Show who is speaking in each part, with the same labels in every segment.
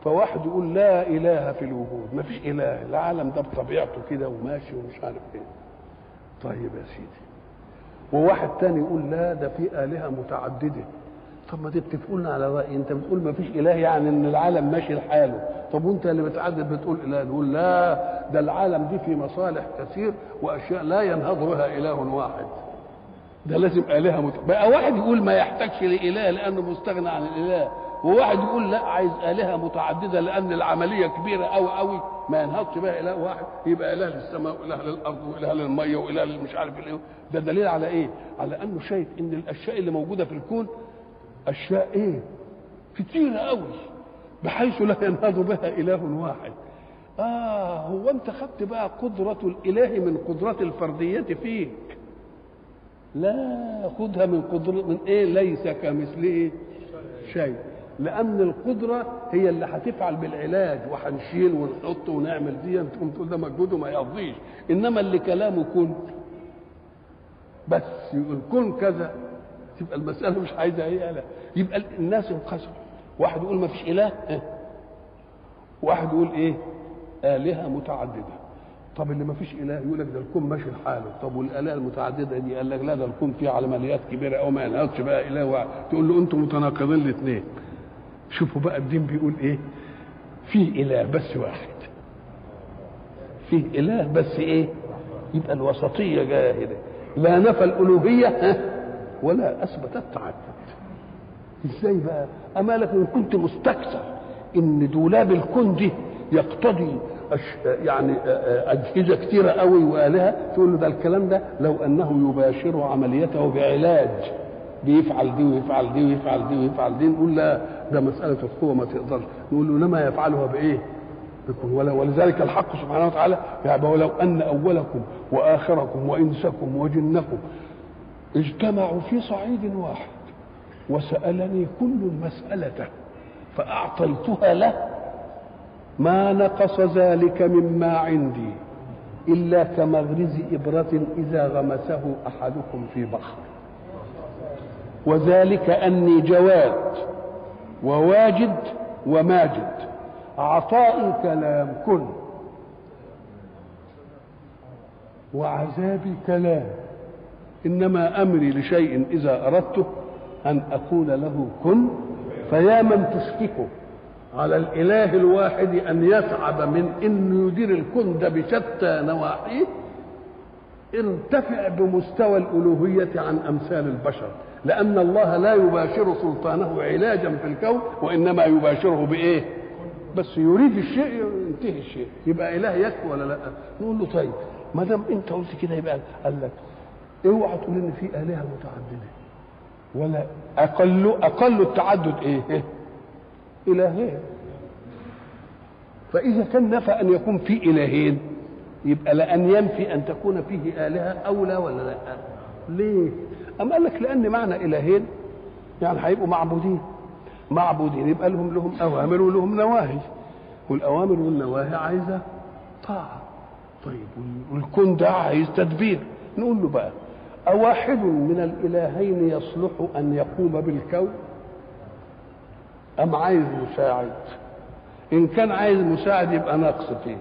Speaker 1: فواحد يقول لا اله في الوجود ما فيش اله العالم ده بطبيعته كده وماشي ومش عارف ايه طيب يا سيدي وواحد تاني يقول لا ده في الهه متعدده طب ما دي بتقولنا على راي انت بتقول ما فيش اله يعني ان العالم ماشي لحاله طب وانت اللي بتعدد بتقول اله نقول لا ده العالم دي في مصالح كثير واشياء لا ينهض بها اله واحد ده لازم الهه مت... بقى واحد يقول ما يحتاجش لاله لانه مستغنى عن الاله وواحد يقول لا عايز الهه متعدده لان العمليه كبيره قوي قوي ما ينهضش بها اله واحد يبقى اله للسماء واله للارض واله للميه واله مش عارف الايه ده دليل على ايه؟ على انه شايف ان الاشياء اللي موجوده في الكون اشياء ايه؟ كتيره قوي بحيث لا ينهض بها اله واحد. اه هو انت خدت بقى قدره الاله من قدره الفرديه فيك. لا خدها من قدرة من ايه ليس كمثله شيء لان القدره هي اللي هتفعل بالعلاج وهنشيل ونحط ونعمل دي تقوم تقول ده مجهود وما يقضيش انما اللي كلامه كن بس يقول كن كذا تبقى المساله مش عايزه ايه لا يبقى الناس انقسموا واحد يقول ما فيش اله اه. واحد يقول ايه الهه متعدده طب اللي ما فيش اله يقول لك ده الكون ماشي لحاله طب والالهه المتعدده دي قال لك لا ده الكون فيه عمليات كبيره او ما ينهضش بقى اله واحد تقول له انتم متناقضين الاثنين شوفوا بقى الدين بيقول ايه فيه اله بس واحد فيه اله بس ايه يبقى الوسطيه جايه هنا لا نفى الالوهيه ولا اثبت التعدد ازاي بقى امالك ان كنت مستكثر ان دولاب الكون دي يقتضي أش... يعني اجهزه كثيره قوي والهه تقول له ده الكلام ده لو انه يباشر عمليته بعلاج بيفعل دي ويفعل دي ويفعل دي ويفعل دي نقول لا ده مساله القوه ما تقدرش نقول له انما يفعلها بايه؟ بكم ولذلك الحق سبحانه وتعالى يعني ولو ان اولكم واخركم وانسكم وجنكم اجتمعوا في صعيد واحد وسالني كل مساله فاعطيتها له ما نقص ذلك مما عندي إلا كمغرز إبرة إذا غمسه أحدكم في بحر وذلك أني جواد وواجد وماجد عطائي كلام كن وعذابي كلام إنما أمري لشيء إذا أردته أن أقول له كن فيا من تشككه على الاله الواحد ان يتعب من انه يدير الكون ده بشتى نواحيه ارتفع بمستوى الالوهيه عن امثال البشر لان الله لا يباشر سلطانه علاجا في الكون وانما يباشره بايه بس يريد الشيء ينتهي الشيء يبقى اله يكفي ولا لا نقول له طيب ما دام انت قلت كده يبقى قال لك اوعى تقول ان في الهه متعدده ولا اقل اقل التعدد ايه إلهين فإذا كان نفى أن يكون في إلهين يبقى لأن ينفي أن تكون فيه آلهة أولى ولا لا ليه أم قال لك لأن معنى إلهين يعني هيبقوا معبودين معبودين يبقى لهم لهم أوامر ولهم نواهي والأوامر والنواهي عايزة طاعة طيب والكون ده عايز تدبير نقول له بقى أواحد من الإلهين يصلح أن يقوم بالكون أم عايز مساعد إن كان عايز مساعد يبقى ناقص فيه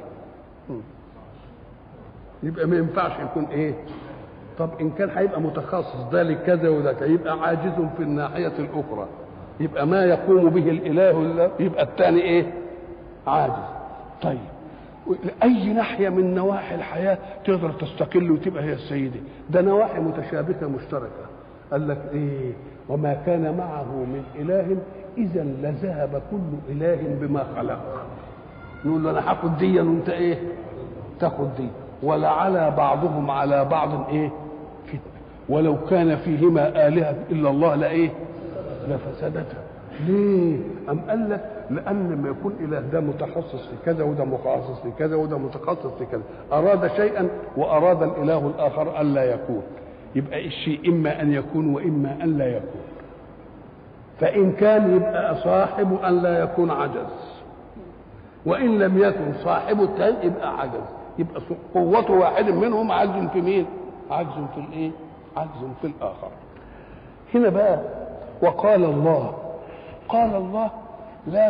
Speaker 1: يبقى ما ينفعش يكون إيه طب إن كان هيبقى متخصص ده لكذا وده يبقى عاجز في الناحية الأخرى يبقى ما يقوم به الإله يبقى الثاني إيه عاجز طيب أي ناحية من نواحي الحياة تقدر تستقل وتبقى هي السيدة ده نواحي متشابكة مشتركة قال لك إيه وما كان معه من إله اذا لذهب كل اله بما خلق نقول له انا هاخد دي وانت ايه تاخد دي ولعلى بعضهم على بعض ايه فتنه ولو كان فيهما الهه الا الله لايه لفسدتا ليه ام قال لك لان لما يكون اله ده متخصص في كذا وده متخصص في كذا وده متخصص في كذا اراد شيئا واراد الاله الاخر الا يكون يبقى الشيء اما ان يكون واما ان لا يكون فإن كان يبقى صاحب أن لا يكون عجز وإن لم يكن صاحب الثاني يبقى عجز يبقى قوة واحد منهم عجز في مين؟ عجز في الإيه؟ عجز في الآخر هنا بقى وقال الله قال الله لا